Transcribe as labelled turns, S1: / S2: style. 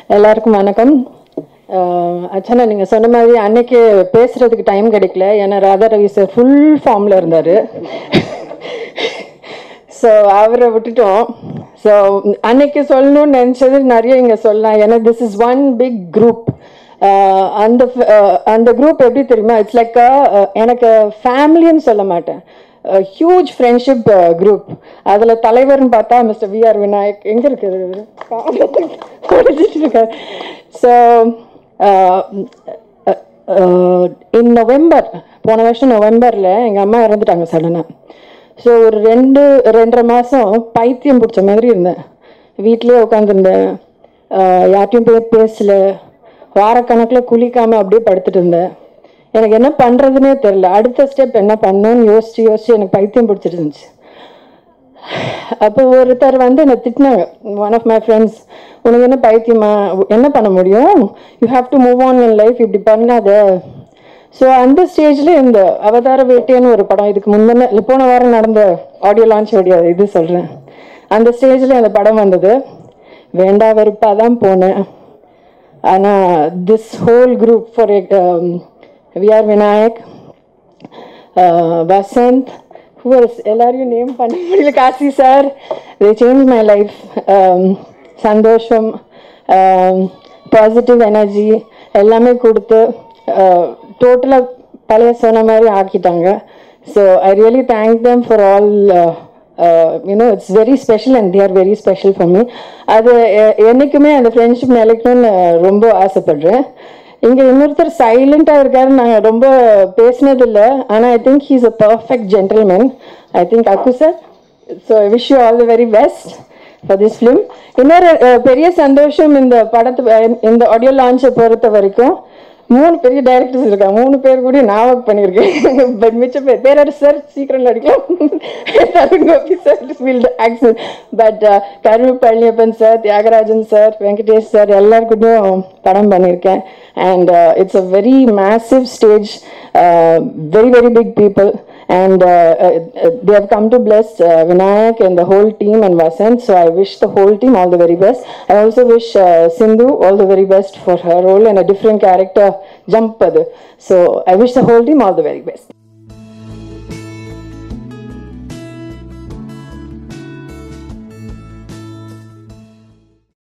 S1: எல்லாருக்கும் வணக்கம் அச்சனா நீங்கள் சொன்ன மாதிரி அன்னைக்கு பேசுறதுக்கு டைம் கிடைக்கல ஏன்னா ராதா ரவி சார் ஃபுல் ஃபார்மில் இருந்தார் ஸோ அவரை விட்டுட்டோம் ஸோ அன்னைக்கு சொல்லணும்னு நினச்சது நிறைய இங்கே சொல்லலாம் ஏன்னா this is one big group அந்த uh, அந்த குரூப் எப்படி தெரியுமா இட்ஸ் லைக் எனக்கு ஃபேமிலின்னு சொல்ல மாட்டேன் ஹியூஜ் ஃப்ரெண்ட்ஷிப் குரூப் அதில் தலைவர்னு பார்த்தா மிஸ்டர் வி ஆர் விநாயக் எங்கே இருக்குது படிச்சுட்டு இருக்காரு ஸோ இன் நவம்பர் போன வருஷம் நவம்பரில் எங்கள் அம்மா இறந்துட்டாங்க சடனாக ஸோ ஒரு ரெண்டு ரெண்டரை மாதம் பைத்தியம் பிடிச்ச மாதிரி இருந்தேன் வீட்லேயே உட்காந்துருந்தேன் யார்ட்டையும் போய் பேசல வாரக்கணக்கில் குளிக்காமல் அப்படியே படுத்துட்டு இருந்தேன் எனக்கு என்ன பண்ணுறதுனே தெரில அடுத்த ஸ்டெப் என்ன பண்ணணும்னு யோசிச்சு யோசிச்சு எனக்கு பைத்தியம் பிடிச்சிட்டு இருந்துச்சு அப்போ ஒருத்தர் வந்து என்னை திட்டினாங்க ஒன் ஆஃப் மை ஃப்ரெண்ட்ஸ் உனக்கு என்ன பைத்தியமா என்ன பண்ண முடியும் you have to move on in life இப்படி பண்ணாத ஸோ அந்த ஸ்டேஜில் இந்த அவதார வேட்டைன்னு ஒரு படம் இதுக்கு முந்தின இல்ல, போன வாரம் நடந்த ஆடியோ லான்ச் ஆடியோ இது சொல்கிறேன் அந்த ஸ்டேஜில் அந்த படம் வந்தது வேண்டா வெறுப்பாக தான் போனேன் ஆனால் this whole group for VR Vinayak Vasanth who's எல்லாரையும் நேம் பண்ண முடியல Kasi sir they change my life சந்தோஷம் பாசிட்டிவ் எனர்ஜி எல்லாமே கொடுத்து டோட்டலாக பழைய சொன்ன மாதிரி ஆக்கிட்டாங்க so I really thank them for all you know it's very special and they are very special for me அது எ- என்னைக்குமே அந்த ஃப்ரெண்ட்ஷிப் நிலைக்கணும்னு ரொம்ப ஆசைப்படுறேன் இங்கே இன்னொருத்தர் சைலண்டாக இருக்காரு நாங்கள் ரொம்ப பேசினதில்லை ஆனால் I think he's a perfect gentleman I think Akku sir so I wish you all the very best for this film இன்னொரு அஹ், பெரிய சந்தோஷம் இந்த படத்து அஹ், இந்த ஆடியோ லான்ச்சை பொறுத்த வரைக்கும் மூணு பெரிய டைரக்டர்ஸ் இருக்காங்க மூணு பேர் கூட நான் ஒர்க் பண்ணியிருக்கேன் பட் மிச்ச பேர் பேரர் சார் சீக்கிரம் நடிக்கலாம் Tarun Gopi sir field action but Karu Palaniappan sir Thiagarajan sir Venkatesh sir எல்லாருக்கிட்டையும் படம் பண்ணியிருக்கேன் and it's a very massive stage very very big people and uh, uh, uh, they have come to bless uh, Vinayak and the whole team and Vasant. So I wish the whole team all the very best. I also wish uh, Sindhu all the very best for her role and a different character, Jump. So I wish the whole team all the very best.